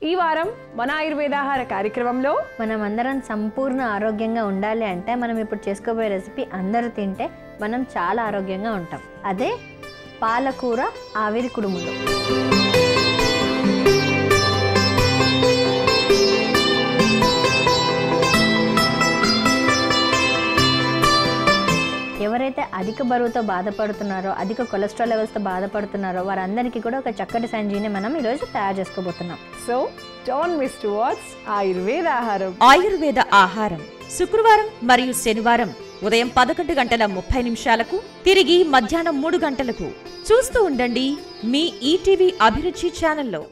ఈ వారం మన ఆయుర్వేదాహార కార్యక్రమంలో మనం అందరం సంపూర్ణ ఆరోగ్యంగా ఉండాలి అంటే మనం ఇప్పుడు చేసుకోబోయే రెసిపీ అందరూ తింటే మనం చాలా ఆరోగ్యంగా ఉంటాం అదే పాలకూర ఆవిరి కుడుములు ఎవరైతే అధిక బరువుతో బాధపడుతున్నారో అధిక కొలెస్ట్రాల్ లెవెల్స్తో బాధపడుతున్నారో వారందరికీ కూడా ఒక చక్కటి సంజీని మనం ఈరోజు తయారు చేసుకోబోతున్నాం so don't miss to what's ఆయుర్వేదాహారం ఆయుర్వేద ఆహారం శుక్రవారం మరియు శనివారం ఉదయం పదకొండు గంటల ముప్పై నిమిషాలకు తిరిగి మధ్యాహ్నం మూడు గంటలకు చూస్తూ ఉండండి మీ ఈటీవీ అభిరుచి ఛానల్లో